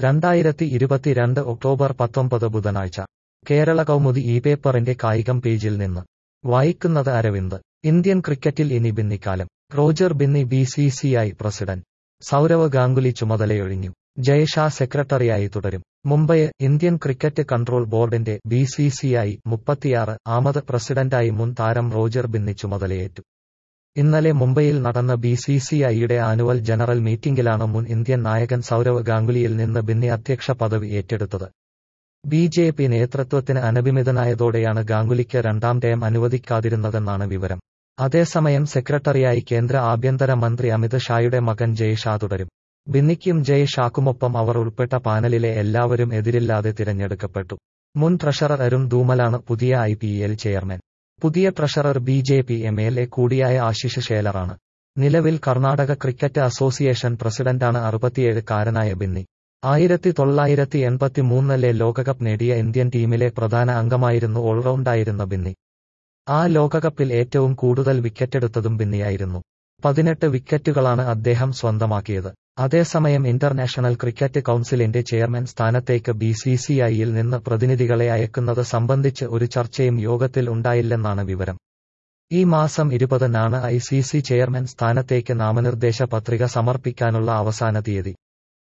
രണ്ടായിരത്തി ഇരുപത്തിരണ്ട് ഒക്ടോബർ പത്തൊമ്പത് ബുധനാഴ്ച കേരള കൗമുദി ഈ പേപ്പറിന്റെ കായികം പേജിൽ നിന്ന് വായിക്കുന്നത് അരവിന്ദ് ഇന്ത്യൻ ക്രിക്കറ്റിൽ ഇനി ബിന്നിക്കാലം Roger Binny B C C I president Sourav Ganguly ചുമതലയൊഴിഞ്ഞു ജയഷാ സെക്രട്ടറിയായി തുടരും മുംബൈ ഇന്ത്യൻ ക്രിക്കറ്റ് കൺട്രോൾ ബോർഡിന്റെ ബി സി സി ഐ മുപ്പത്തിയാറ് ആമത് പ്രസിഡന്റായി മുൻ താരം റോജർ ബിന്നി ചുമതലയേറ്റു ഇന്നലെ മുംബൈയിൽ നടന്ന ബി സി സി ഐയുടെ ആനുവൽ ജനറൽ മീറ്റിംഗിലാണ് മുൻ ഇന്ത്യൻ നായകൻ സൗരവ് ഗാംഗുലിയിൽ നിന്ന് ബിന്നി അധ്യക്ഷ പദവി ഏറ്റെടുത്തത് ബി ജെ പി നേതൃത്വത്തിന് അനഭിമിതനായതോടെയാണ് ഗാംഗുലിക്ക് രണ്ടാം ടേം അനുവദിക്കാതിരുന്നതെന്നാണ് വിവരം അതേസമയം സെക്രട്ടറിയായി കേന്ദ്ര ആഭ്യന്തര മന്ത്രി അമിത് ഷായുടെ മകൻ ജയ് ഷാ തുടരും ബിന്നിക്കും ജയ് ഷാക്കുമൊപ്പം അവർ ഉൾപ്പെട്ട പാനലിലെ എല്ലാവരും എതിരില്ലാതെ തിരഞ്ഞെടുക്കപ്പെട്ടു മുൻ ട്രഷറർ അരുൺ ധൂമലാണ് പുതിയ ഐ പി എൽ ചെയർമാൻ പുതിയ treasurer B J P M L A കൂടിയായ ആശിഷ് ഷേലറാണ് നിലവിൽ കർണാടക ക്രിക്കറ്റ് അസോസിയേഷൻ പ്രസിഡന്റാണ് അറുപത്തിയേഴുകാരനായ ബിന്നി ആയിരത്തി തൊള്ളായിരത്തി എൺപത്തിമൂന്നിലെ ലോകകപ്പ് നേടിയ ഇന്ത്യൻ ടീമിലെ പ്രധാന അംഗമായിരുന്നു ഓൾറൗണ്ടായിരുന്ന ബിന്നി ആ ലോകകപ്പിൽ ഏറ്റവും കൂടുതൽ വിക്കറ്റെടുത്തതും ബിന്നിയായിരുന്നു പതിനെട്ട് വിക്കറ്റുകളാണ് അദ്ദേഹം സ്വന്തമാക്കിയത് അതേസമയം ഇന്റർനാഷണൽ ക്രിക്കറ്റ് കൌൺസിലിന്റെ ചെയർമാൻ സ്ഥാനത്തേക്ക് ബി സി സി ഐയിൽ നിന്ന് പ്രതിനിധികളെ അയക്കുന്നത് സംബന്ധിച്ച് ഒരു ചർച്ചയും യോഗത്തിൽ ഉണ്ടായില്ലെന്നാണ് വിവരം ഈ മാസം ഇരുപതിനാണ് ഐ സി സി ചെയർമാൻ സ്ഥാനത്തേക്ക് നാമനിർദ്ദേശ പത്രിക സമർപ്പിക്കാനുള്ള അവസാന തീയതി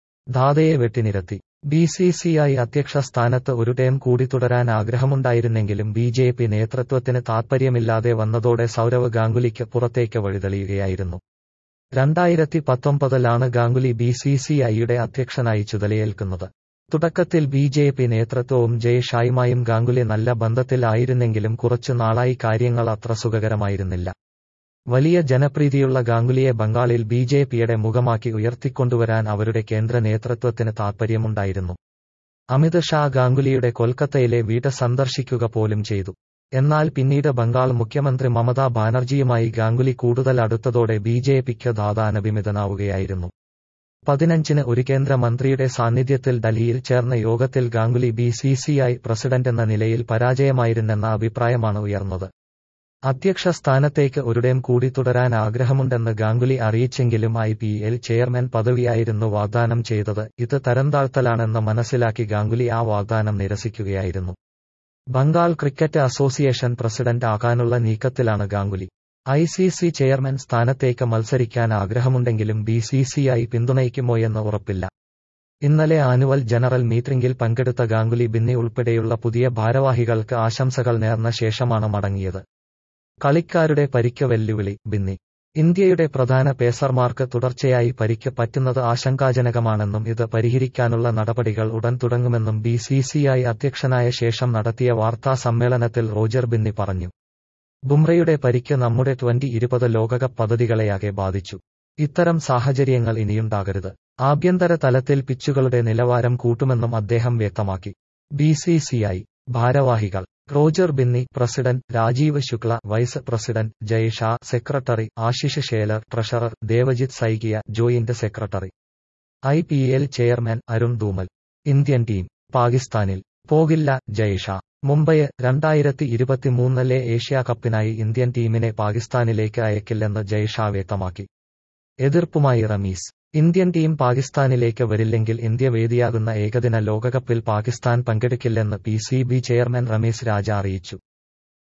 ധാതയെ വെട്ടിനിരത്തി ബി സി സി ഐ അധ്യക്ഷ സ്ഥാനത്ത് ഒരു ടേം കൂടി തുടരാൻ ആഗ്രഹമുണ്ടായിരുന്നെങ്കിലും ബി ജെ പി നേതൃത്വത്തിന് താൽപ്പര്യമില്ലാതെ വന്നതോടെ സൗരവ് ഗാംഗുലിക്ക് പുറത്തേക്ക് വഴിതെളിയുകയായിരുന്നു രണ്ടായിരത്തി പത്തൊമ്പതിലാണ് ഗാംഗുലി ബി സി സി ഐയുടെ അധ്യക്ഷനായി ചുതലയേൽക്കുന്നത് തുടക്കത്തിൽ ബി ജെ പി നേതൃത്വവും ജയ് ഷായുമായും ഗാംഗുലി നല്ല ബന്ധത്തിൽ ആയിരുന്നെങ്കിലും കുറച്ചു നാളായി കാര്യങ്ങൾ അത്ര സുഖകരമായിരുന്നില്ല വലിയ ജനപ്രീതിയുള്ള ഗാംഗുലിയെ ബംഗാളിൽ ബി ജെ പിയുടെ മുഖമാക്കി ഉയർത്തിക്കൊണ്ടുവരാൻ അവരുടെ കേന്ദ്ര നേതൃത്വത്തിന് താൽപ്പര്യമുണ്ടായിരുന്നു അമിത് ഷാ ഗാംഗുലിയുടെ കൊൽക്കത്തയിലെ വീട് സന്ദർശിക്കുക പോലും ചെയ്തു എന്നാൽ പിന്നീട് ബംഗാൾ മുഖ്യമന്ത്രി മമതാ ബാനർജിയുമായി ഗാംഗുലി കൂടുതൽ അടുത്തതോടെ ബി ജെ പിക്ക് ദാതാനഭിമിതനാവുകയായിരുന്നു പതിനഞ്ചിന് ഒരു കേന്ദ്രമന്ത്രിയുടെ സാന്നിധ്യത്തിൽ ഡൽഹിയിൽ ചേർന്ന യോഗത്തിൽ Ganguly B C C I president എന്ന നിലയിൽ പരാജയമായിരുന്നെന്ന അഭിപ്രായമാണ് ഉയർന്നത് അധ്യക്ഷ സ്ഥാനത്തേക്ക് ഒരിടം കൂടി തുടരാൻ ആഗ്രഹമുണ്ടെന്ന് ഗാംഗുലി അറിയിച്ചെങ്കിലും ഐ പി എൽ ചെയർമാൻ പദവിയായിരുന്നു വാഗ്ദാനം ചെയ്തത് ഇത് തരംതാഴ്ത്തലാണെന്ന് മനസ്സിലാക്കി ഗാംഗുലി ആ വാഗ്ദാനം നിരസിക്കുകയായിരുന്നു ബംഗാൾ ക്രിക്കറ്റ് അസോസിയേഷൻ പ്രസിഡന്റ് ആകാനുള്ള നീക്കത്തിലാണ് Ganguly I C C chairman സ്ഥാനത്തേക്ക് മത്സരിക്കാൻ ആഗ്രഹമുണ്ടെങ്കിലും ബി സി സി ഐ പിന്തുണയ്ക്കുമോയെന്ന് ഉറപ്പില്ല ഇന്നലെ ആനുവൽ ജനറൽ മീറ്റിംഗിൽ പങ്കെടുത്ത ഗാംഗുലി ബിന്നി ഉൾപ്പെടെയുള്ള പുതിയ ഭാരവാഹികൾക്ക് ആശംസകൾ നേർന്ന ശേഷമാണ് മടങ്ങിയത് കളിക്കാരുടെ പരിക്ക് വെല്ലുവിളി ബിന്നി ഇന്ത്യയുടെ പ്രധാന പേസർമാർക്ക് തുടർച്ചയായി പരിക്ക് പറ്റുന്നത് ആശങ്കാജനകമാണെന്നും ഇത് പരിഹരിക്കാനുള്ള നടപടികൾ ഉടൻ തുടങ്ങുമെന്നും ബി സി സി ഐ അധ്യക്ഷനായ ശേഷം നടത്തിയ വാർത്താ സമ്മേളനത്തിൽ റോജർ ബിന്നി പറഞ്ഞു ബുംറയുടെ പരിക്ക് നമ്മുടെ ട്വന്റി ഇരുപത് ലോകകപ്പ് പദ്ധതികളെയാകെ ബാധിച്ചു ഇത്തരം സാഹചര്യങ്ങൾ ഇനിയുണ്ടാകരുത് ആഭ്യന്തര തലത്തിൽ പിച്ചുകളുടെ നിലവാരം കൂട്ടുമെന്നും അദ്ദേഹം വ്യക്തമാക്കി ബി സി സി ഐ ഭാരവാഹികൾ Roger Binny president Rajeev Shukla vice president Jay Shah secretary Ashish Shelar treasurer Devajit Saikia joint secretary I P L chairman Arun Dhumal Indian team പാകിസ്ഥാനിൽ പോകില്ല ജയ്ഷാ മുംബൈ രണ്ടായിരത്തി ഇരുപത്തിമൂന്നിലെ ഏഷ്യാ കപ്പിനായി ഇന്ത്യൻ ടീമിനെ പാകിസ്ഥാനിലേക്ക് അയക്കില്ലെന്ന് ജയ്ഷാ വ്യക്തമാക്കി എതിർപ്പുമായി റമീസ് ഇന്ത്യൻ ടീം പാകിസ്ഥാനിലേക്ക് വരില്ലെങ്കിൽ ഇന്ത്യ വേദിയാകുന്ന ഏകദിന ലോകകപ്പിൽ പാകിസ്ഥാൻ പങ്കെടുക്കില്ലെന്ന് P C B chairman Ramiz Raja അറിയിച്ചു